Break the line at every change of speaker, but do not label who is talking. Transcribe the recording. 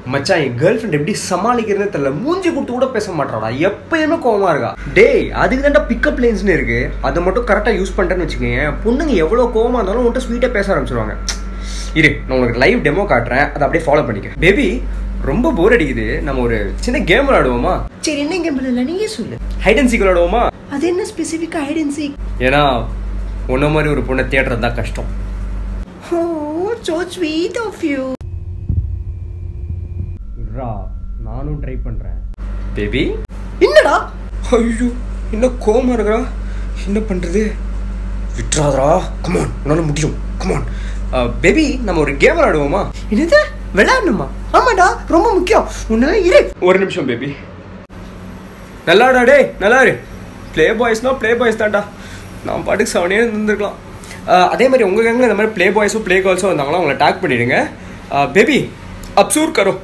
மச்சான் என் girl friend எப்படி சமாளிக்கிறதுன்னு தெரியல மூஞ்சி கொடுத்து கூட பேச மாட்டாடா எப்பயுமே கோவமா இருக்கா டேய் அதுக்கு தான்டா பிக்கப் லைன்ஸ்னு இருக்கு அதை மட்டும் கரெக்டாக யூஸ் பண்ணிட்டேன்னு வச்சுக்கோங்க பொண்ணுங்க எவ்வளோ கோவமா இருந்தாலும் உன்கிட்ட ஸ்வீட்டாக பேச ஆரம்பிச்சிருவாங்க இரு நான் உனக்கு லைவ் டெமோ காட்டுறேன் அதை அப்படியே ஃபாலோ பண்ணிக்க பேபி ரொம்ப போர் அடிக்குது நம்ம ஒரு சின்ன கேம் விளையாடுவோமா
சரி என்ன கேம் விளையாடலாம் நீயே சொல்லு
ஹைட் அண்ட் சீக் விளையாடுவோமா
அது என்ன ஸ்பெசிஃபிக்கா ஹைட் அண்ட் சீக்
ஏன்னா உன்ன மாதிரி ஒரு பொண்ணை தேடுறது தான் கஷ்டம்
oh so sweet of you
ரா நானும் ட்ரை பண்றேன் பேபி
என்னடா
ஐயோ என்ன கோவமா இருக்கிறா என்ன பண்றது விட்டுறாதரா கமான் உன்னால முடியும் கமான் பேபி நம்ம ஒரு கேம் விளையாடுவோமா
என்னது விளையாடணுமா ஆமாடா ரொம்ப முக்கியம் உன்ன இரு
ஒரு நிமிஷம் பேபி நல்லாடா டே நல்லா இரு ப்ளே பாய்ஸ்னா ப்ளே பாய்ஸ் தான்டா நான் பாட்டுக்கு செவனே இருந்திருக்கலாம் அஹ், அதே மாதிரி உங்கள் கேங்கில் இந்த மாதிரி ப்ளே பாய்ஸும் ப்ளே கேர்ள்ஸும் வந்தாங்கன்னா அவங்கள டேக் பண்ணிடுங்க பேபி அப்சூர் கரோ